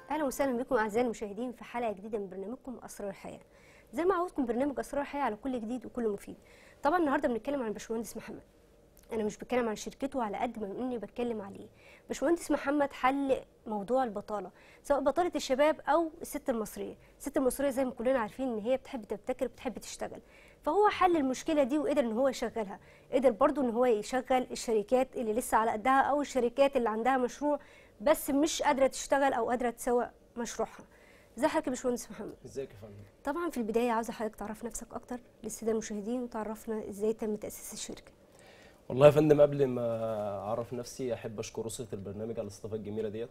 اهلا وسهلا بكم اعزائي المشاهدين في حلقه جديده من برنامجكم اسرار الحياه زي ما عودتكم برنامج اسرار الحياه على كل جديد وكل مفيد طبعا النهارده بنتكلم عن باشمهندس محمد انا مش بتكلم عن شركته على قد ما اني بتكلم عليه باشمهندس محمد حل موضوع البطاله سواء بطاله الشباب او الست المصريه الست المصريه زي ما كلنا عارفين ان هي بتحب تبتكر بتحب تشتغل فهو حل المشكله دي وقدر ان هو يشغلها قدر برضو ان هو يشغل الشركات اللي لسه على قدها او الشركات اللي عندها مشروع بس مش قادره تشتغل او قادره تسوق مشروعها ازي حضرتك يا باشمهندس محمد ازيك يا فندم طبعا في البدايه عاوزه حضرتك تعرف نفسك اكتر للساده المشاهدين وتعرفنا ازاي تم تاسيس الشركه والله يا فندم قبل ما اعرف نفسي احب اشكر اسره البرنامج على الاستضافه الجميله ديت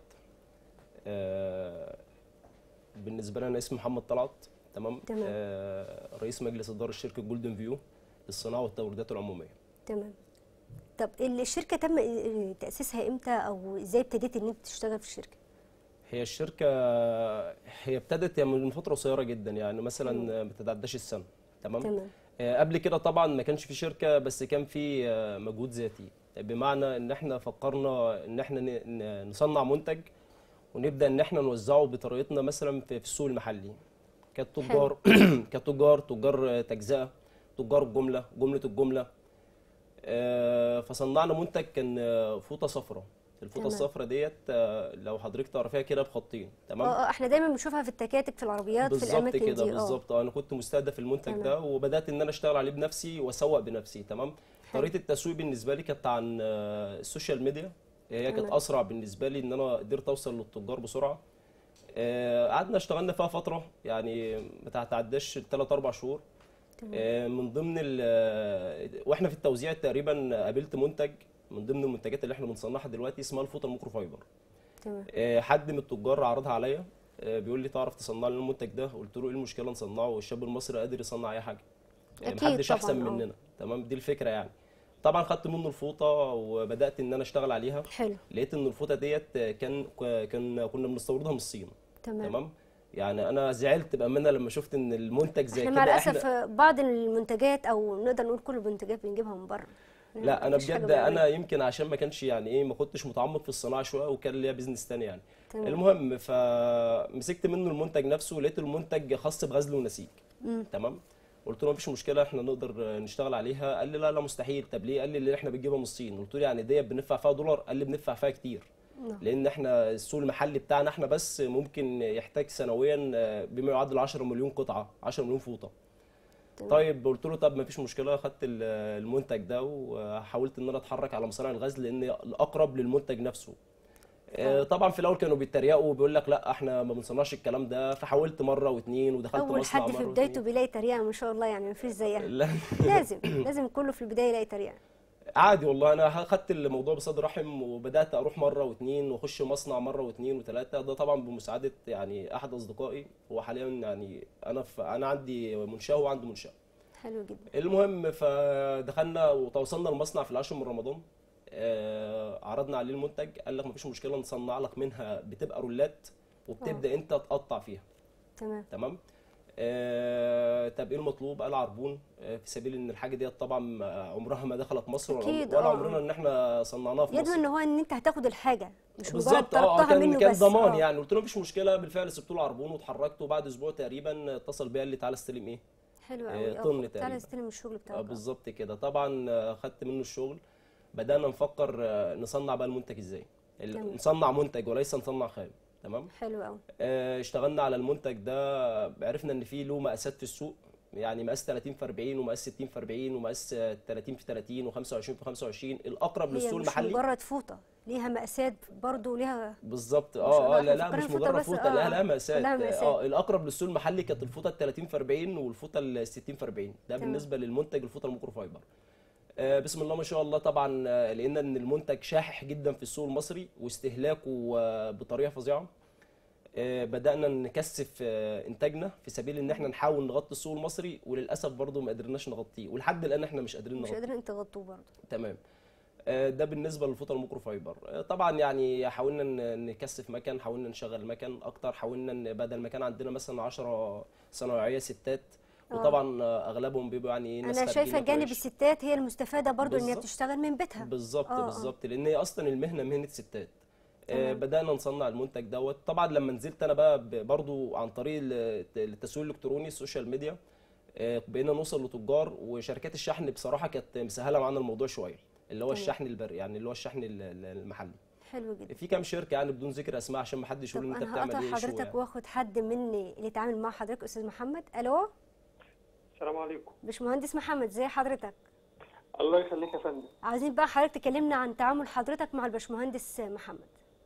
آه، بالنسبه لي انا اسمي محمد طلعت تمام تمام. آه، رئيس مجلس اداره شركه جولدن فيو للصناعه والتوريدات العموميه تمام طب الشركه تم تاسيسها امتى او ازاي ابتديت ان انت تشتغل في الشركه هي الشركه هي ابتدت يعني من فتره قصيره جدا يعني مثلا ما تتعداش السنه تمام تمام آه، قبل كده طبعا ما كانش في شركه بس كان في آه، مجهود ذاتي بمعنى ان احنا فكرنا ان احنا ن- ن- نصنع منتج ونبدا ان احنا نوزعه بطريقتنا مثلا في في السوق المحلي كتجار كتجار تجار آه، تجزئه تجار الجمله جمله الجمله آه، فصنعنا منتج كان آه، فوطه صفراء الفوطه تمام. الصفراء ديت آه، لو حضرتك تعرفيها كده بخطين تمام اه آه، احنا دايما بنشوفها في التكاتك في العربيات في بالظبط الاماكن كده دي اه بالظبط اه انا كنت مستهدف المنتج تمام. ده وبدات ان انا اشتغل عليه بنفسي واسوق بنفسي تمام حلو. طريقه التسويق بالنسبه لي كانت عن آه، السوشيال ميديا هي كانت تمام. اسرع بالنسبه لي ان انا قدرت اوصل للتجار بسرعه آه، قعدنا اشتغلنا فيها فتره يعني ما تعداش 3 4 شهور تمام. آه، من ضمن ال- آه، واحنا في التوزيع تقريبا قابلت منتج من ضمن المنتجات اللي احنا بنصنعها دلوقتي اسمها الفوطه الميكرو فايبر تمام آه، حد من التجار عرضها عليا آه، بيقول لي تعرف تصنع لنا المنتج ده قلت له ايه المشكله نصنعه والشاب المصري قادر يصنع اي حاجه آه، أكيد محدش طبعاً، احسن آه. مننا تمام دي الفكره يعني طبعا خدت منه الفوطه وبدات ان انا اشتغل عليها حلو لقيت ان الفوطه ديت آه، كان كان كنا بنستوردها من الصين تمام, تمام يعني انا زعلت بامانه لما شفت ان المنتج زي احنا كده مع الاسف بعض المنتجات او نقدر نقول كل المنتجات بنجيبها من بره لا انا مفيش حاجة بجد بنعملها. انا يمكن عشان ما كانش يعني ايه ما كنتش متعمق في الصناعه شويه وكان ليا بيزنس تاني يعني تمام. المهم فمسكت منه المنتج نفسه ولقيت المنتج خاص بغزل ونسيج مم. تمام قلت له مفيش مشكله احنا نقدر نشتغل عليها قال لي لا لا مستحيل طب ليه قال لي اللي احنا بنجيبها من الصين قلت له يعني ديت بندفع فيها دولار قال لي بندفع فيها كتير نعم. لان احنا السوق المحلي بتاعنا احنا بس ممكن يحتاج سنويا بما يعادل 10 مليون قطعه 10 مليون فوطه تمام. طيب قلت له طب ما فيش مشكله خدت ال- المنتج ده وحاولت ان انا اتحرك على مصانع الغزل لان الاقرب للمنتج نفسه آه، طبعا في الاول كانوا بيتريقوا وبيقول لك لا احنا ما بنصنعش الكلام ده فحاولت مره واثنين ودخلت اول مصنع حد في مره بدايته واتنين. بيلاقي طريقه ما شاء الله يعني مفيش زيها لا لازم لازم كله في البدايه يلاقي طريقه عادي والله انا خدت الموضوع بصدر رحم وبدات اروح مره واثنين واخش مصنع مره واثنين وثلاثه ده طبعا بمساعده يعني احد اصدقائي هو حاليا يعني انا في انا عندي منشاه وهو عنده منشاه حلو جدا المهم فدخلنا وتوصلنا المصنع في العاشر من رمضان آه، عرضنا عليه المنتج قال لك مفيش مشكله نصنع لك منها بتبقى رولات وبتبدا انت تقطع فيها تمام تمام آه، طب ايه المطلوب قال عربون آه، في سبيل ان الحاجه ديت طبعا عمرها ما دخلت مصر ولا, أكيد، ولا آه. عمرنا ان احنا صنعناها في يضمن مصر ان هو ان انت هتاخد الحاجه مش مجرد بالظبط اه آه، طلبتها كان منه كان بس ضمان آه. يعني قلت له مفيش مشكله بالفعل سبت له عربون واتحركت وبعد اسبوع تقريبا اتصل بيا قال لي تعالى استلم ايه حلو آه، قوي طن تعالى تقريبا. نستلم الشغل اه بتاعك آه. بالظبط كده طبعا آه، خدت منه الشغل بدأنا نفكر آه، نصنع بقى المنتج ازاي ال- تمام. نصنع منتج وليس نصنع خام تمام حلو قوي آه، اشتغلنا على المنتج ده عرفنا ان فيه له مقاسات في السوق يعني مقاس 30 في 40 ومقاس 60 في 40 ومقاس آه، 30 في 30 و25 في 25 الاقرب هي للسوق مش المحلي مجرد فوطه ليها مقاسات برضه ليها بالظبط شاء اه الله، اه لا احنا لا فكرنا مش فوطة مجرد بس، فوطه آه، لا لها مقاسات لها مقاسات. اه الاقرب للسوق المحلي كانت الفوطه ال 30 في 40 والفوطه ال 60 في 40 ده تمام. بالنسبه للمنتج الفوطه الميكرو فايبر آه بسم الله ما شاء الله طبعا آه، لقينا ان المنتج شاحح جدا في السوق المصري واستهلاكه آه، بطريقه فظيعه آه، بدأنا نكثف آه، إنتاجنا في سبيل إن إحنا نحاول نغطي السوق المصري وللأسف برضه ما قدرناش نغطيه ولحد الآن إحنا مش قادرين مش نغطيه قادرين تغطوه برضه تمام آه، ده بالنسبه للفوطه الميكرو فايبر آه، طبعا يعني حاولنا ن- نكثف مكان حاولنا نشغل مكان اكتر حاولنا ان بدل ما كان عندنا مثلا 10 صنايعيه ستات آه. وطبعا آه، اغلبهم بيبقوا يعني إيه ناس انا خارجين شايفه ما جانب بتوعش. الستات هي المستفاده برضه ان هي بالظبط. بتشتغل من بيتها بالظبط آه، آه. بالظبط لان هي اصلا المهنه مهنه ستات آه، بدأنا نصنع المنتج دوت طبعا لما نزلت انا بقى ب- برضو عن طريق ال- التسويق الالكتروني السوشيال ميديا آه، بقينا نوصل لتجار وشركات الشحن بصراحه كانت مسهله معانا الموضوع شويه اللي هو تمام. الشحن البري يعني اللي هو الشحن ال- ال- المحلي حلو جدا في كام شركه يعني بدون ذكر اسماء عشان ما حدش طب يقول ان انت انا بتعمل هقطع ايه شو حضرتك يعني. واخد حد مني اللي يتعامل مع حضرتك استاذ محمد الو السلام عليكم باشمهندس محمد ازي حضرتك الله يخليك يا فندم عايزين بقى حضرتك تكلمنا عن تعامل حضرتك مع الباشمهندس محمد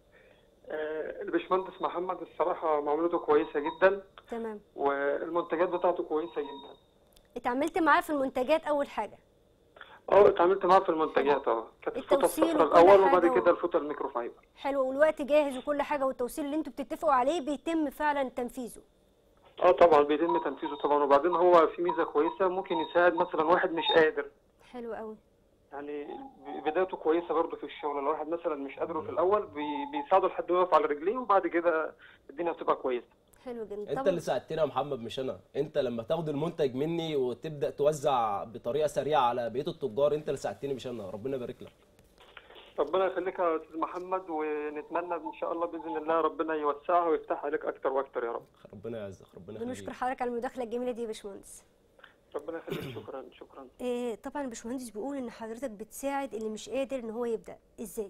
آه، الباشمهندس محمد الصراحة معاملته كويسة جدا تمام والمنتجات بتاعته كويسة جدا اتعاملت معاه في المنتجات اول حاجه اه اتعاملت معاه في المنتجات اه كانت الفوطة التوصيل الصفراء وكل الأول وبعد حاجة و- كده الفوطة الميكروفايبر حلو والوقت جاهز وكل حاجه والتوصيل اللي انتوا بتتفقوا عليه بيتم فعلا تنفيذه اه طبعا بيتم تنفيذه طبعا وبعدين هو في ميزة كويسة ممكن يساعد مثلا واحد مش قادر حلو قوي يعني ب- بدايته كويسة برضه في الشغل لو واحد مثلا مش قادر في الأول بي- بيساعده لحد ما يقف على رجليه وبعد كده الدنيا بتبقى كويسة حلو جدا انت طب اللي ساعدتنا يا محمد مش انا انت لما تاخد المنتج مني وتبدا توزع بطريقه سريعه على بقيه التجار انت اللي ساعدتني مش انا ربنا يبارك لك ربنا يخليك يا استاذ محمد ونتمنى ان شاء الله باذن الله ربنا يوسعها ويفتح عليك اكتر واكتر يا رب ربنا يعزك ربنا بنشكر يخليك حضرتك على المداخله الجميله دي يا باشمهندس ربنا يخليك شكرا شكرا إيه طبعا الباشمهندس بيقول ان حضرتك بتساعد اللي مش قادر ان هو يبدا ازاي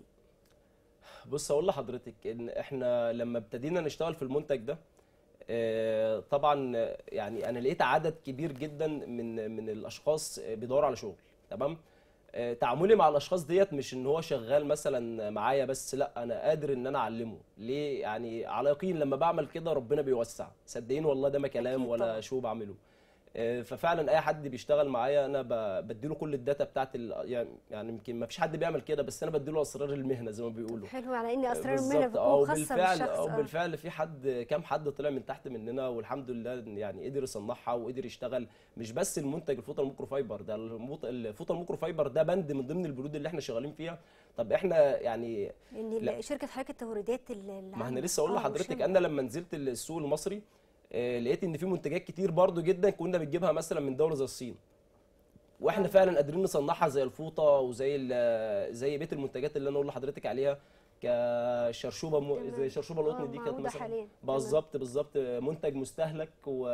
بص اقول لحضرتك ان احنا لما ابتدينا نشتغل في المنتج ده آه، طبعا آه، يعني انا لقيت عدد كبير جدا من من الاشخاص آه، بيدوروا على شغل تمام آه، تعاملي مع الاشخاص ديت مش ان هو شغال مثلا معايا بس لا انا قادر ان انا اعلمه ليه يعني على يقين لما بعمل كده ربنا بيوسع صدقيني والله ده ما كلام أكيد ولا طبعا. شو بعمله آه، ففعلا اي حد بيشتغل معايا انا ب- بديله كل الداتا بتاعت ال- يعني يعني يمكن ما فيش حد بيعمل كده بس انا بديله اسرار المهنه زي ما بيقولوا حلو على ان اسرار المهنه بالظبط اه بتكون خاصه وبالفعل بالشخص اه اه بالفعل في حد كام حد طلع من تحت مننا والحمد لله يعني قدر يصنعها وقدر يشتغل مش بس المنتج الفوطه الميكرو فايبر ده الموط- الفوطه الميكرو فايبر ده بند من ضمن البنود اللي احنا شغالين فيها طب احنا يعني ان لا. ال- شركه حضرتك التوريدات اللي ما انا لسه اقول لحضرتك انا لما نزلت السوق المصري آه، لقيت ان في منتجات كتير برضو جدا كنا بنجيبها مثلا من دوله زي الصين واحنا آه. فعلا قادرين نصنعها زي الفوطه وزي ال- زي بيت المنتجات اللي انا اقول لحضرتك عليها كشرشوبه م... تمام. زي شرشوبه القطن آه، دي كانت موجودة مثلا حاليا. بالظبط بالظبط منتج مستهلك و...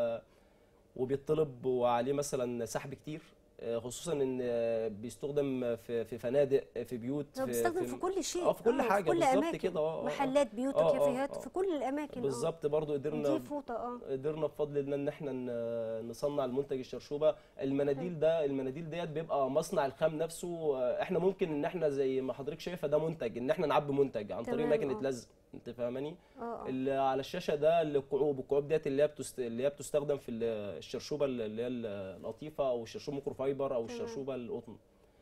وبيطلب وعليه مثلا سحب كتير آه، خصوصا ان آه، بيستخدم في في فنادق في بيوت هو بيستخدم في كل شيء اه في كل حاجه في كل بالظبط أماكن. كده اه آه، آه. محلات بيوت آه، آه، كافيهات آه. في كل الاماكن آه. بالظبط برضو قدرنا دي فوطه اه قدرنا بفضل الله ان احنا ن- نصنع المنتج الشرشوبه المناديل ده المناديل ديت بيبقى مصنع الخام نفسه آه، احنا ممكن ان احنا زي ما حضرتك شايفه ده منتج ان احنا نعبي منتج عن طريق تمام، ماكينه آه. لزق انت فاهماني اه اه اللي على الشاشه ده الكعوب الكعوب ديت اللي هي بتست... اللي هي بتستخدم في ال- الشرشوبه اللي هي القطيفه او الشرشوب ميكرو فايبر او تمام. الشرشوبه القطن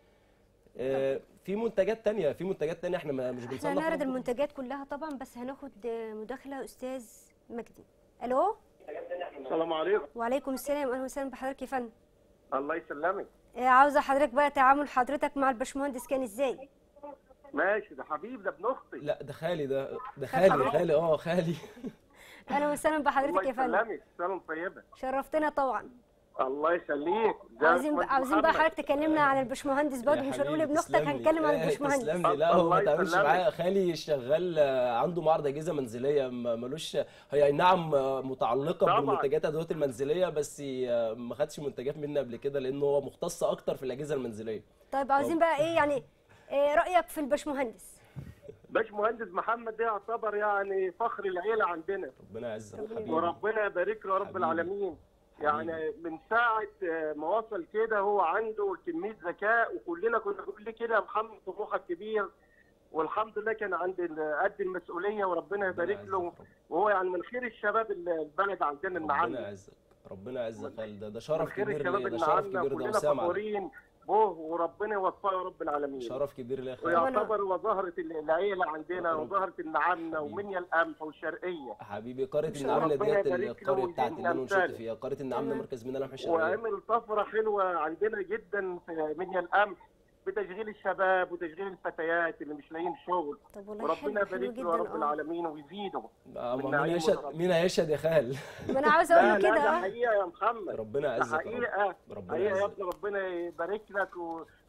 آه، في منتجات تانية في منتجات تانية احنا ما- مش احنا بنصنع هنعرض فيها. المنتجات كلها طبعا بس هناخد آه، مداخله استاذ مجدي الو السلام عليكم وعليكم السلام اهلا وسهلا بحضرتك يا فندم الله يسلمك آه، عاوزه حضرتك بقى تعامل حضرتك مع الباشمهندس كان ازاي ماشي ده حبيب ده ابن اختي لا ده خالي ده ده خالي خالي اه خالي اهلا وسهلا بحضرتك يا فندم يسلمك سلام طيبه شرفتنا طبعا الله يخليك ده عاوزين بقى باشمهندس عاوزين بقى محمد. حضرتك تكلمنا عن الباشمهندس برضه يا مش هنقول حبيبي ابن اختك تسلم لي. هنتكلم عن إيه، الباشمهندس تسلم لي لا هو الله ما تعملش يسلمك. معايا خالي شغال آه، عنده معرض اجهزه منزليه ما- ملوش هي أي نعم آه، متعلقه طبعاً. بالمنتجات الادوات المنزليه بس آه، ما خدش منتجات مني قبل كده لانه هو مختص اكتر في الاجهزه المنزليه طيب عاوزين بقى ايه يعني إيه رايك في الباشمهندس باشمهندس محمد ده يعتبر يعني فخر العيله عندنا ربنا يعزك ربنا حبيبي وربنا يبارك له يا رب حبيبي. العالمين يعني من ساعة آه، ما وصل كده هو عنده كمية ذكاء وكلنا كنا بنقول ليه كده يا محمد طموحك كبير والحمد لله كان عند ال- قد المسؤولية وربنا يبارك يعزك له رب. وهو يعني من خير الشباب ال- البلد عندنا ربنا النعامة يعزك ربنا يعزك خالد ده ده من شرف خير كبير الشباب ليا ده شرف النعامة كبير ده كلنا وسام عليك فخورين به وربنا يوفقه يا رب العالمين شرف كبير ليا يا خالد ويعتبر هو زهرة ال- العيلة عندنا رب. وزهرة النعامة حبيبي. ومنيا القمح والشرقية حبيبي قرية إن شاء النعاملة الله. ديت ربنا يبارك له القرية بتاعتي اللي انا ويزيد نشأت أمثاله. فيها قرية النعاملة تمام. مركز منى لمح الشرقية وعمل طفرة حلوة عندنا جدا في منيا القمح بتشغيل الشباب وتشغيل الفتيات اللي مش لاقيين شغل طب والله حلو وربنا حلو يبارك له جدا يا رب اه العالمين ويزيده آه، من ما مين نعيم هيشهد ورب. مين هيشهد يا خال ما انا عاوز اقول لا له لا كده ده اه حقيقة يا محمد ربنا ده يعزك يا رب حقيقة ربنا حقيقة يا يعزك ابني ربنا يبارك لك و...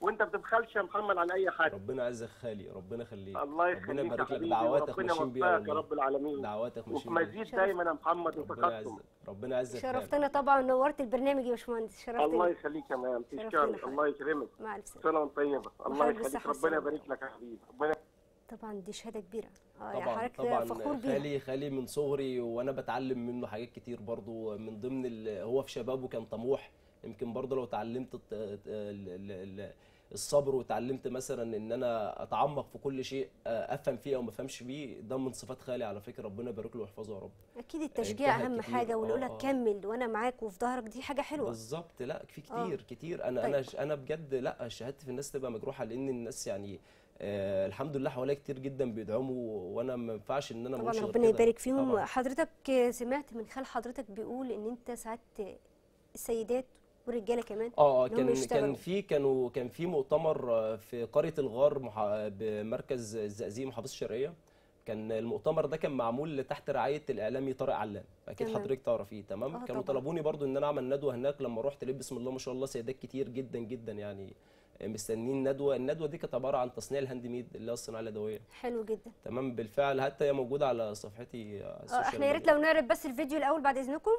وانت ما بتبخلش يا محمد عن اي حد ربنا يعزك خالي ربنا يخليك الله ربنا يخليك يا يبارك لك حبيبي دعواتك وربنا ماشيين بيها يوفقك يا والله رب العالمين دعواتك وفي ماشيين بيها مزيد دايما يا محمد ربنا وتقدم يعزك ربنا يعزك يا شرفتنا طبعا نورت البرنامج يا باشمهندس الله شرفتنا يخليك يا مان شرفتنا تشكر حبيبي. الله يكرمك مع الف سلامه سنه وانت طيبه الله وحضرتك يخليك بالصحة ربنا والسلامة. يبارك لك يا حبيبي ربنا طبعا دي شهاده كبيره اه يعني طبعا حضرتك طبعا فخور بيها خالي خالي من صغري وانا بتعلم منه حاجات كتير برضو من ضمن ال- هو في شبابه كان طموح يمكن برضو لو اتعلمت الت- ال- ال- ال- الصبر وتعلمت مثلا ان انا اتعمق في كل شيء آه، افهم فيه او ما افهمش فيه ده من صفات خالي على فكره ربنا يبارك له ويحفظه يا رب اكيد التشجيع اجتهد اهم كتير. حاجه واللي يقول آه، لك آه. كمل وانا معاك وفي ظهرك دي حاجه حلوه بالظبط لا في آه. كتير كتير انا طيب. انا انا بجد لا شهادتي في الناس تبقى مجروحه لان الناس يعني آه الحمد لله حواليا كتير جدا بيدعموا وانا ما ينفعش ان انا ما طبعا اقولش غير ربنا كده. يبارك فيهم طبعاً. حضرتك سمعت من خال حضرتك بيقول ان انت ساعات السيدات والرجاله كمان اه اه إن هم كان يشتغلوا. كان في كانوا كان في مؤتمر آه، في قريه الغار محا- بمركز الزقازيق محافظه الشرقيه كان المؤتمر ده كان معمول تحت رعايه الاعلامي طارق علام اكيد تمام. حضرتك تعرفيه تمام آه، كانوا طبعاً. طلبوني برضو ان انا اعمل ندوه هناك لما رحت لقيت بسم الله ما شاء الله سيدات كتير جدا جدا يعني مستنيين ندوه الندوه دي كانت عباره عن تصنيع الهاند ميد اللي هي الصناعه اليدويه حلو جدا تمام بالفعل حتى هي موجوده على صفحتي على اه السوشيال احنا يا ريت ميديا. لو نعرض بس الفيديو الاول بعد اذنكم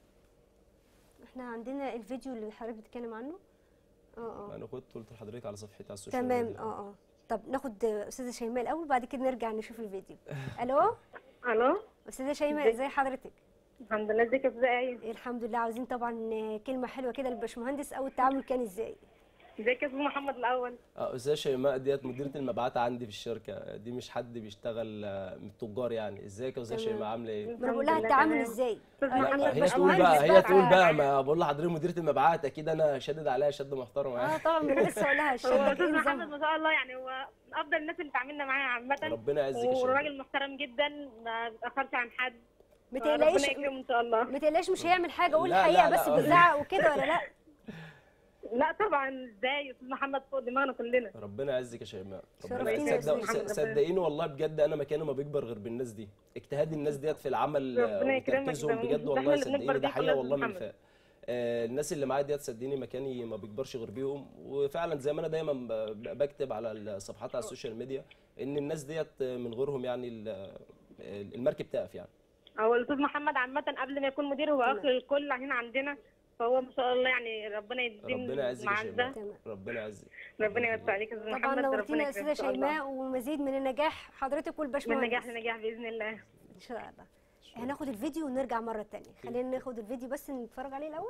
احنا عندنا الفيديو اللي حضرتك بتتكلم عنه اه اه انا كنت قلت لحضرتك على صفحتي على السوشيال تمام ميديا. اه اه طب ناخد استاذه شيماء الاول بعد كده نرجع نشوف الفيديو الو الو استاذه شيماء ازي حضرتك الحمد لله ازيك يا استاذه ايه إيه الحمد لله عاوزين طبعا كلمه حلوه كده للباشمهندس او التعامل كان ازاي ازيك يا استاذ محمد الاول اه استاذه شيماء ديت مديره المبيعات عندي في الشركه دي مش حد بيشتغل آه، من التجار يعني ازيك يا استاذه تمام. شيماء عامله ايه ما انا بقول لها التعامل ازاي أستاذ آه، محمد يعني هي بس تقول مهندس بقى هي بقى. تقول بقى ما بقول لحضرتك مديره المبيعات اكيد انا شادد عليها شد محترم اه يعني طبعا ما انا لسه اقول لها هو الشده استاذ ايه محمد نظامها ما شاء الله يعني هو من افضل الناس اللي اتعاملنا معاها عامه ربنا يعزك يا شيماء وراجل محترم جدا ما بيتاخرش عن حد ما ربنا تقلقيش يكرمه ان شاء الله ما تقلقيش مش هيعمل حاجه قول لا، الحقيقه لا، بس لا. بيزعق وكده ولا لا لا طبعا ازاي استاذ محمد فوق دماغنا كلنا ربنا يعزك يا شيماء ربنا شرفتينا يا يعزك. صدق- أستاذ محمد. صدقيني والله بجد انا مكاني ما بيكبر غير بالناس دي اجتهاد الناس ديت في العمل آه، ربنا يكرمك وتركيزهم ده- بجد ده والله إحنا اللي بنكبر صدقيني ده بيه حقيقه كلنا والله من محمد. الفاء آه، الناس اللي معايا ديت صدقيني مكاني ما بيكبرش غير بيهم وفعلا زي ما انا دايما ب- بكتب على الصفحات على السوشيال ميديا ان الناس ديت من غيرهم يعني ال- المركب تقف يعني هو الاستاذ محمد عامه قبل ما يكون مدير هو تمام. اخ الكل هنا عندنا فهو ما شاء الله يعني ربنا يديم ربنا يعزك يا معزه شيماء تمام. ربنا يعزك ربنا يوسع عليك يا استاذ طبعا محمد نورتينا يا ربنا استاذه يكرمك إن شاء الله. شيماء ومزيد من النجاح حضرتك من والباشمهندس نجاح لنجاح باذن الله ان شاء الله هناخد الفيديو ونرجع مره تانية خلينا ناخد الفيديو بس نتفرج عليه الاول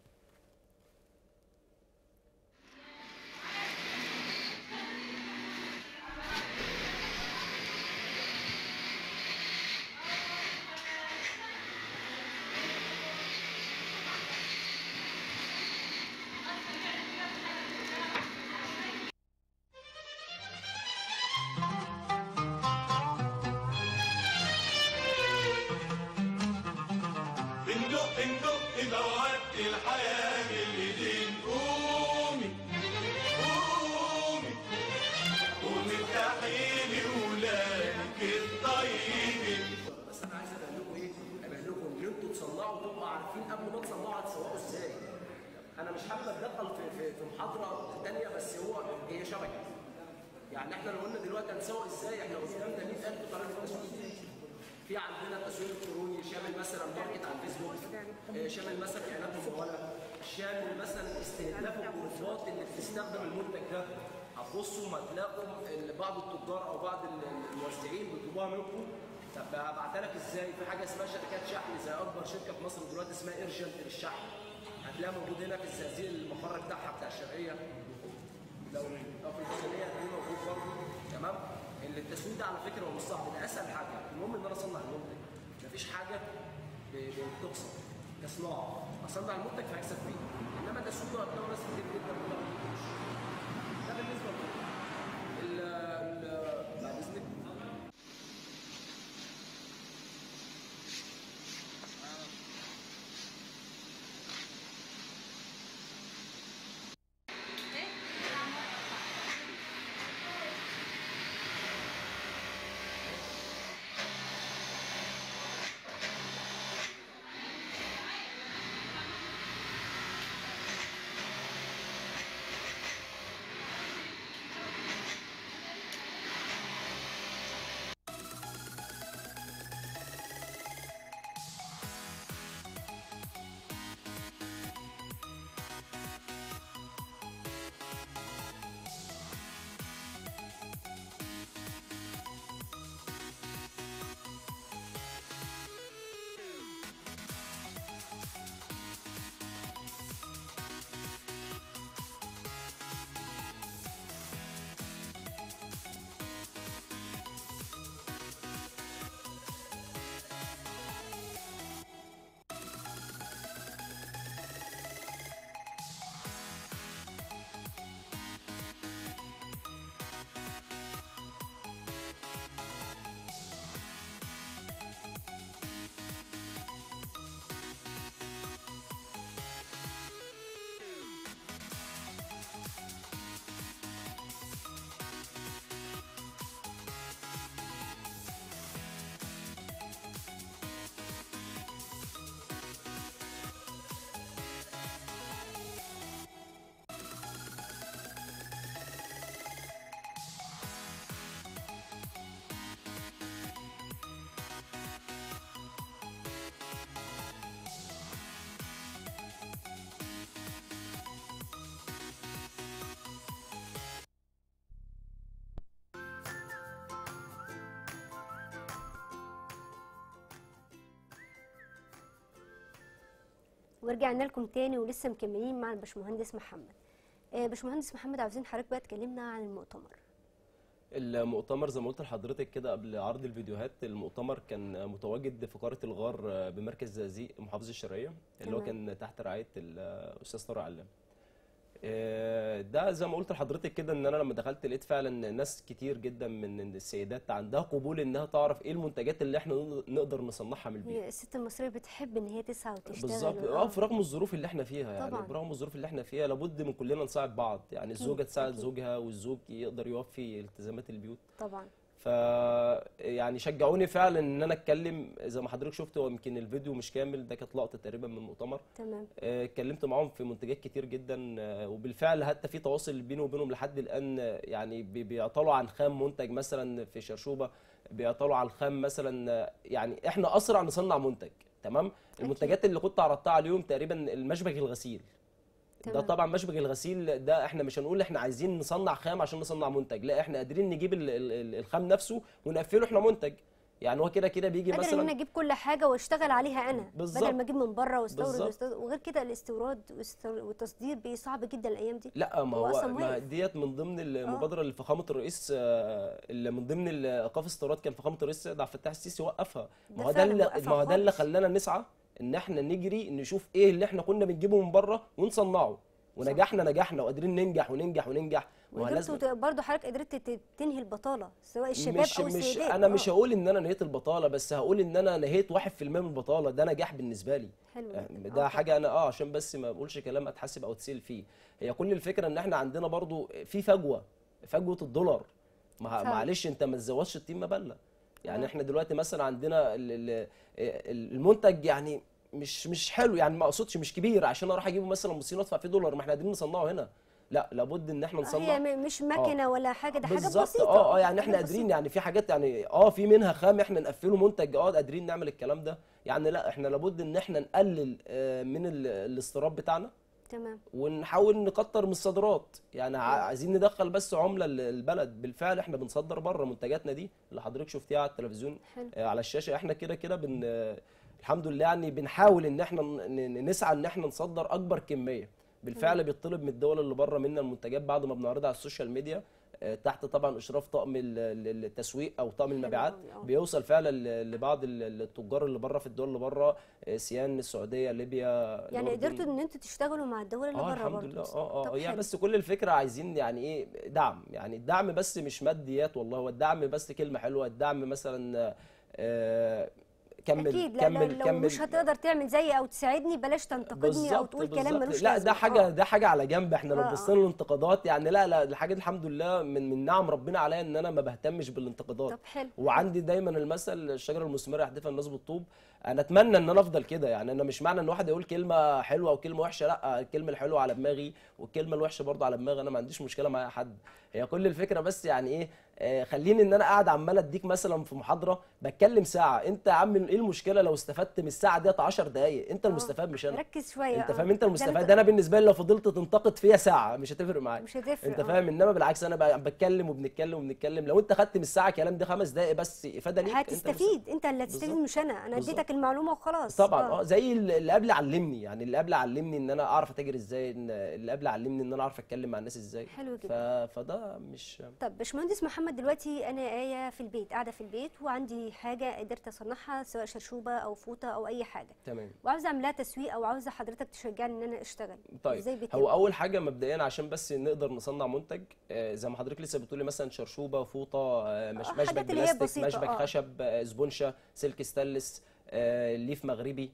بندق ندق مواد الحياة بالإيدين قومي قومي قومي افتحي لي ولادك الطيبين بس انا عايز ابين لكم ايه؟ ابين لكم ان انتوا تصنعوا تبقوا عارفين قبل ما تصنعوا هتسوقوا ازاي. انا مش حابب اتدخل في في في محاضره ثانيه بس هو هي شبكه. يعني احنا لو قلنا دلوقتي هنسوق ازاي احنا قدامنا 100000 طريقه تسويق. في عندنا تسويق الكتروني شامل مثلا ماركت على الفيسبوك آه، شامل مثلا اعلانات مموله شامل مثلا استهداف الجروبات اللي بتستخدم المنتج ده هتبصوا هتلاقوا ال- بعض التجار او بعض ال- ال- الموزعين بيطلبوها منكم طب هبعتها لك ازاي؟ في حاجه اسمها شركات شحن زي اكبر شركه في مصر دلوقتي اسمها ايرجنت للشحن هتلاقيها موجود هنا في الزقازيق المقر بتاعها بتاع الشرقيه لو لو في الفصليه دي موجود برضه تمام اللي التسويق ده على فكره هو مش صعب ده اسهل حاجه المهم ان انا اصنع المنتج مفيش حاجه ب- بتخسر كصناعه اصنع المنتج فهكسب فيه انما تسويقه هتلاقوا ناس كتير جدا ما بتعملوش. ده بالنسبه لي ال- ال- بعد اذنك ورجعنا لكم تاني ولسه مكملين مع الباشمهندس محمد آه، باشمهندس محمد عاوزين حضرتك بقى تكلمنا عن المؤتمر المؤتمر زي ما قلت لحضرتك كده قبل عرض الفيديوهات المؤتمر كان متواجد في قرية الغار بمركز زقازيق محافظة الشرقية اللي هو تمام. كان تحت رعاية الأستاذ طارق علام آه، ده زي ما قلت لحضرتك كده ان انا لما دخلت لقيت فعلا ناس كتير جدا من السيدات عندها قبول انها تعرف ايه المنتجات اللي احنا نقدر نصنعها من البيت هي الست المصريه بتحب ان هي تسعى وتشتغل بالظبط و- اه في رغم الظروف اللي احنا فيها يعني طبعاً. برغم الظروف اللي احنا فيها لابد من كلنا نساعد بعض يعني الزوجه تساعد أكيد. زوجها والزوج يقدر يوفي التزامات البيوت طبعا ف يعني شجعوني فعلا ان انا اتكلم زي ما حضرتك شفت هو يمكن الفيديو مش كامل ده كانت لقطه تقريبا من المؤتمر تمام آه، اتكلمت معاهم في منتجات كتير جدا آه، وبالفعل حتى في تواصل بيني وبينهم لحد الان آه، يعني بي- بيعطلوا عن خام منتج مثلا في شرشوبه بيعطلوا عن خام مثلا آه، يعني احنا اسرع نصنع منتج تمام المنتجات اللي كنت عرضتها عليهم تقريبا المشبك الغسيل ده تمام. طبعا مشبك الغسيل ده احنا مش هنقول احنا عايزين نصنع خام عشان نصنع منتج لا احنا قادرين نجيب ال- ال- ال- الخام نفسه ونقفله احنا منتج يعني هو كده كده بيجي قادر ان مثلا انا اجيب كل حاجه واشتغل عليها انا بالظبط. بدل ما اجيب من بره واستورد بالظبط. واستورد وغير كده الاستيراد واست- والتصدير بقى صعب جدا الايام دي لا ما هو هو أصلاً ما واقف. ديت من ضمن المبادره اللي فخامه الرئيس آه، اللي من ضمن ال- ايقاف استيراد كان فخامه الرئيس سيد عبد الفتاح السيسي وقفها ده ما هو ده فعلاً اللي وقفها ما هو ده اللي خالص. خلانا نسعى ان احنا نجري نشوف ايه اللي احنا كنا بنجيبه من بره ونصنعه ونجحنا نجحنا وقادرين ننجح وننجح وننجح ما هو لازم وقدرت برضه حضرتك قدرت ت- تنهي البطاله سواء الشباب مش او مش السيدات انا مش آه. هقول ان انا نهيت البطاله بس هقول ان انا نهيت 1% من البطاله ده نجاح بالنسبه لي حلو يعني جداً. ده آه، حاجه انا اه عشان بس ما بقولش كلام اتحاسب او اتسال فيه هي كل الفكره ان احنا عندنا برضو في فجوه فجوه الدولار ما فعلا. معلش انت ما تزودش الطين مبله يعني آه. احنا دلوقتي مثلا عندنا ال- ال- المنتج يعني مش مش حلو يعني ما اقصدش مش كبير عشان اروح اجيبه مثلا من الصين وادفع فيه دولار ما احنا قادرين نصنعه هنا لا لابد ان احنا آه، نصنع هي م- مش ماكينه ولا حاجه ده حاجه بالظبط بسيطه اه اه يعني احنا حاجة قادرين بسيطة. يعني في حاجات يعني اه في منها خام احنا نقفله منتج اه قادرين نعمل الكلام ده يعني لا احنا لابد ان احنا نقلل آه، من ال- الاستيراد بتاعنا تمام ونحاول نكتر من الصادرات يعني ع- عايزين ندخل بس عمله ل- البلد بالفعل احنا بنصدر بره منتجاتنا دي اللي حضرتك شفتيها على التلفزيون حلو. آه، على الشاشه احنا كده كده بن آه، الحمد لله يعني بنحاول ان احنا ن- ن- نسعى ان احنا نصدر اكبر كميه بالفعل بيطلب من الدول اللي بره منا المنتجات بعد ما بنعرضها على السوشيال ميديا آه، تحت طبعا اشراف طاقم ال- ال- التسويق او طاقم المبيعات أوي، آه. بيوصل فعلا ل- لبعض ال- التجار اللي بره في الدول اللي بره آه، سيان السعوديه ليبيا يعني الأردن. قدرتوا ان انتوا تشتغلوا مع الدول اللي اه بره الحمد برضه لله اه طب اه يعني حلو. بس كل الفكره عايزين يعني ايه دعم يعني الدعم بس مش ماديات والله هو الدعم بس كلمه حلوه الدعم مثلا آه كمل اكيد لا كمل لا لو كمل مش هتقدر تعمل زيي او تساعدني بلاش تنتقدني او بالظبط تقول كلام بالظبط. ملوش لا لازمه ده حاجه آه. ده حاجه على جنب احنا لو آه، بصينا للانتقادات يعني لا لا الحاجه دي الحمد لله من من نعم ربنا عليا ان انا ما بهتمش بالانتقادات طب حلو وعندي دايما المثل الشجره المثمره يحدفها الناس بالطوب انا اتمنى ان انا افضل كده يعني انا مش معنى ان واحد يقول كلمه حلوه او كلمه وحشه لا الكلمه الحلوه على دماغي والكلمه الوحشه برضه على دماغي انا ما عنديش مشكله مع أي حد هي كل الفكره بس يعني ايه آه خليني ان انا قاعد عمال اديك مثلا في محاضره بتكلم ساعه انت يا عم ايه المشكله لو استفدت من الساعه ديت 10 دقائق انت المستفاد مش انا ركز شويه انت آه. فاهم انت ده المستفاد انا بالنسبه لي لو فضلت تنتقد فيها ساعه مش هتفرق معايا مش هتفرق انت آه. فاهم انما بالعكس انا بقى بتكلم وبنتكلم وبنتكلم لو انت خدت من الساعه كلام ده خمس دقائق بس افاده ليك انت هتستفيد انت اللي هتستفيد بالظبط. مش انا انا بالظبط. اديتك المعلومه وخلاص طبعا اه زي اللي قبل علمني يعني اللي قبل علمني ان انا اعرف اتاجر ازاي ان اللي قبل علمني ان انا اعرف اتكلم مع الناس ازاي حلو ف... جدا. فده مش طب باشمهندس محمد دلوقتي انا آية في البيت قاعده في البيت وعندي حاجه قدرت اصنعها سواء شرشوبه او فوطه او اي حاجه تمام وعاوزه اعمل لها تسويق او عاوزه حضرتك تشجعني ان انا اشتغل طيب ازاي بيتم هو اول حاجه مبدئيا عشان بس نقدر نصنع منتج آه، زي ما حضرتك لسه بتقولي مثلا شرشوبه فوطه آه، مش آه، مشبك حاجات اللي هي بلاستيك بسيطة، مشبك آه. خشب آه، سبونشه سلك ستانلس آه، ليف مغربي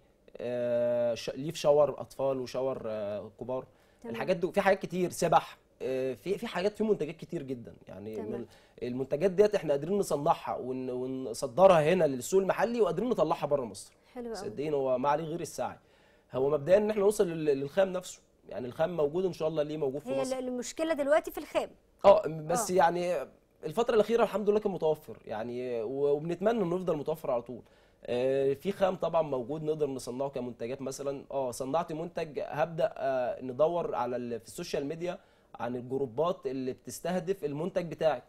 آه، ش- ليف شاور اطفال وشاور آه، كبار تمام. الحاجات دي في حاجات كتير سبح آه، في في حاجات في منتجات كتير جدا يعني تمام. من المنتجات ديت احنا قادرين نصنعها ون- ونصدرها هنا للسوق المحلي وقادرين نطلعها بره مصر حلو قوي صدقيني هو ما عليه غير السعي هو مبدئيا ان احنا نوصل لل- للخام نفسه يعني الخام موجود ان شاء الله ليه موجود في هي مصر ال- المشكله دلوقتي في الخام اه بس آه. يعني الفتره الاخيره الحمد لله كان متوفر يعني و- وبنتمنى انه يفضل متوفر على طول آه، في خام طبعا موجود نقدر نصنعه كمنتجات مثلا اه صنعت منتج هبدا آه، ندور على ال- في السوشيال ميديا عن الجروبات اللي بتستهدف المنتج بتاعك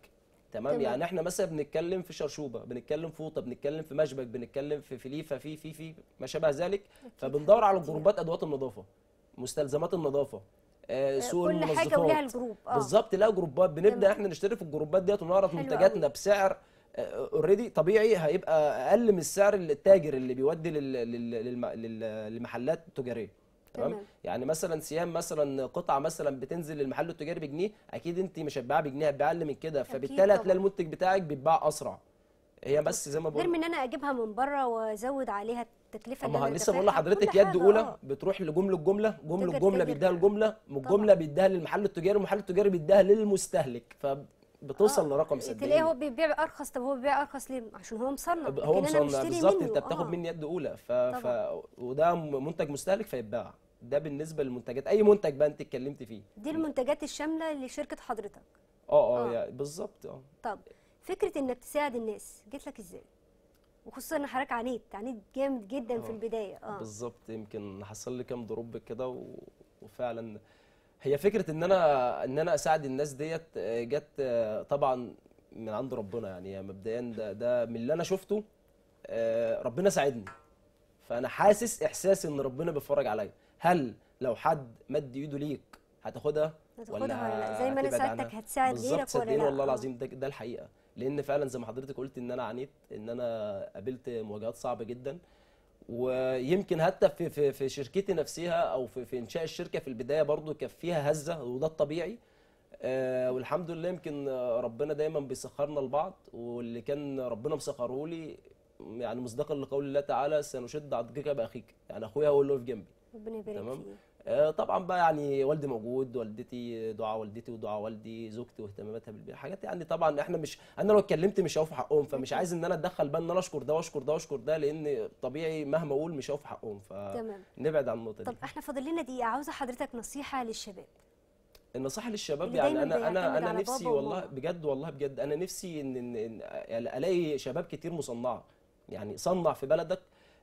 تمام تمام. يعني احنا مثلا بنتكلم في شرشوبه بنتكلم في فوطه بنتكلم في مشبك بنتكلم في في ليفه في في في ما شابه ذلك فبندور على كتير. جروبات ادوات النظافه مستلزمات النظافه آه، سوق كل حاجه ولها المنظفات الجروب اه بالظبط لها جروبات بنبدا تمام. احنا نشتري في الجروبات ديت ونعرض حلو منتجاتنا قوي. بسعر اوريدي طبيعي هيبقى اقل من السعر التاجر اللي بيودي لل- لل- للم- لل- للمحلات التجاريه تمام تمام. يعني مثلا سيام مثلا قطعه مثلا بتنزل للمحل التجاري بجنيه اكيد انت مش هتبيعها بجنيه هتبيعها اقل من كده فبالتالي طبعاً. هتلاقي المنتج بتاعك بيتباع اسرع هي بس زي ما غير بقول من ان انا اجيبها من بره وازود عليها التكلفه اللي اما انا لسه بقول دافعها، لحضرتك كل يد حاجة، اولى آه. بتروح لجمله الجمله جمله تاجر- الجمله تاجر بيديها بقى. الجمله والجمله بيديها للمحل التجاري والمحل التجاري بيديها للمستهلك فبتوصل آه. لرقم تلاقيه هو صدقني بيبيع ارخص طب هو بيبيع ارخص ليه عشان هو مصنع هو لكن أنا مصنع بشتري بالظبط منه. انت بتاخد آه. مني يد اولى ف... ف... طبعاً. وده منتج مستهلك فيتباع ده بالنسبه للمنتجات اي منتج بقى انت اتكلمت فيه دي المنتجات الشامله لشركه حضرتك اه آه. اه يعني بالظبط اه طب فكره انك تساعد الناس جت لك ازاي وخصوصا ان حضرتك عانيت عانيت جامد جدا في آه. البدايه اه بالظبط يمكن حصل لي كام دروب كده و... وفعلا هي فكره ان انا ان انا اساعد الناس ديت آه، جت آه، طبعا من عند ربنا يعني مبدئيا ده ده من اللي انا شفته آه، ربنا ساعدني فانا حاسس احساس ان ربنا بيتفرج عليا هل لو حد مد ايده ليك هتاخدها هتاخدها ولا لا؟ زي ما أنا هتبعد ساعدتك عنها؟ هتساعد بالظبط غيرك ولا صدقيني لا؟ والله آه. العظيم ده ده الحقيقه لان فعلا زي ما حضرتك قلت ان انا عانيت ان انا قابلت مواجهات صعبه جدا ويمكن حتى في في في شركتي نفسها او في في انشاء الشركه في البدايه برضو كان فيها هزه وده الطبيعي آه والحمد لله يمكن آه، ربنا دايما بيسخرنا لبعض واللي كان ربنا مسخره لي يعني مصداقا لقول الله تعالى سنشد عضدك باخيك يعني اخويا هو اللي واقف جنبي ربنا يبارك تمام. فيه آه، طبعا بقى يعني والدي موجود والدتي دعاء والدتي ودعاء والدي زوجتي واهتماماتها بالبيت حاجات يعني طبعا احنا مش انا لو اتكلمت مش هوفي حقهم فمش عايز ان انا اتدخل بقى ان انا اشكر ده واشكر ده واشكر ده لان طبيعي مهما اقول مش هوفي حقهم تمام فنبعد عن النقطه طب دي احنا فاضل لنا دقيقه عاوزه حضرتك نصيحه للشباب النصيحه للشباب اللي يعني دايماً انا انا بيعتمد انا على نفسي بابا والله وماما. بجد والله بجد انا نفسي ان ان إن يعني الاقي شباب كتير مصنعه يعني صنع في بلدك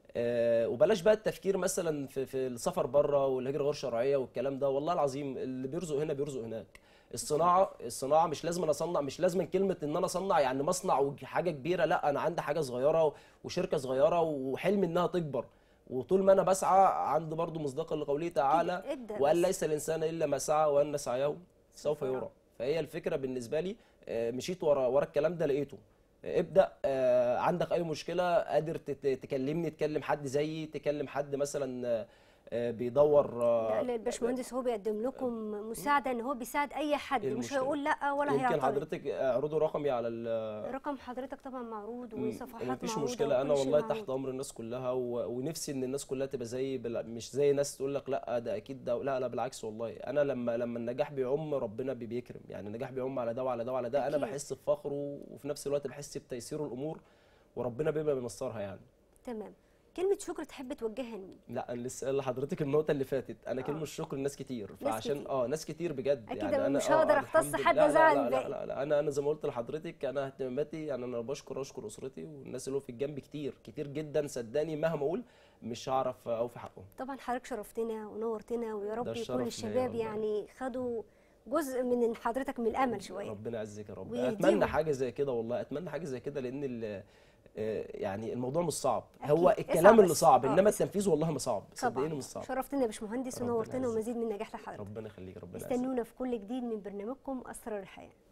آه، وبلاش بقى التفكير مثلا في في السفر بره والهجره غير شرعيه والكلام ده والله العظيم اللي بيرزق هنا بيرزق هناك الصناعه الصناعه مش لازم أنا اصنع مش لازم كلمه ان انا اصنع يعني مصنع وحاجه كبيره لا انا عندي حاجه صغيره وشركه صغيره وحلمي انها تكبر وطول ما انا بسعى عندي برضو مصداقا لقوله تعالى ابدأ وان بس. ليس الانسان الا ما سعى وان سعيه سوف يرى. يرى فهي الفكره بالنسبه لي آه، مشيت ورا ورا الكلام ده لقيته آه، ابدا آه، عندك اي مشكله قادر تت- تكلمني تكلم حد زيي تكلم حد مثلا آه، آه، بيدور آه، لا لا، الباشمهندس هو بيقدم لكم مساعده ان هو بيساعد اي حد إيه مش المشكلة؟ هيقول لا ولا يمكن هيعترض حضرتك اعرضوا رقمي على ال رقم حضرتك طبعا معروض م- وصفحات مفيش معروضة مشكله انا وكل شيء والله معروض. تحت امر الناس كلها و... ونفسي ان الناس كلها تبقى زي بل... مش زي ناس تقول لك لا ده اكيد ده لا لا بالعكس والله انا لما لما النجاح بيعم ربنا بي- بيكرم يعني النجاح بيعم على ده وعلى ده وعلى ده انا أكيد. بحس بفخر و- وفي نفس الوقت بحس بتيسير الامور وربنا بيبقى بيمسرها يعني تمام كلمه شكر تحب توجهها لمين لا انا لسه قايل لحضرتك النقطه اللي فاتت انا آه. كلمه شكر لناس كتير فعشان كتير. اه ناس كتير بجد أكيد يعني أنا انا مش آه، هقدر الحمد أختص لله. حد لا لا وأزعل لا, الباقي. لا, لا انا انا زي ما قلت لحضرتك انا اهتماماتي يعني انا بشكر اشكر اسرتي والناس اللي هو في الجنب كتير كتير جدا صدقني مهما اقول مش هعرف اوفي حقهم طبعا حضرتك شرفتنا ونورتنا ويا رب الشرف يكون ليا الشباب والله. يعني خدوا جزء من حضرتك من الامل شويه ربنا يعزك يا رب ويهديهم. اتمنى حاجه زي كده والله اتمنى حاجه زي كده لان ال- آه، يعني الموضوع مش صعب أكيد. هو اسعى الكلام اللي بس. صعب آه، انما اسعى. التنفيذ والله ما صعب صدقيني طبعا مش صعب شرفتنا يا باشمهندس ربنا ونورتنا يعزك. ومزيد من النجاح لحضرتك ربنا يخليك ربنا يعزك استنونا في كل جديد من برنامجكم اسرار الحياه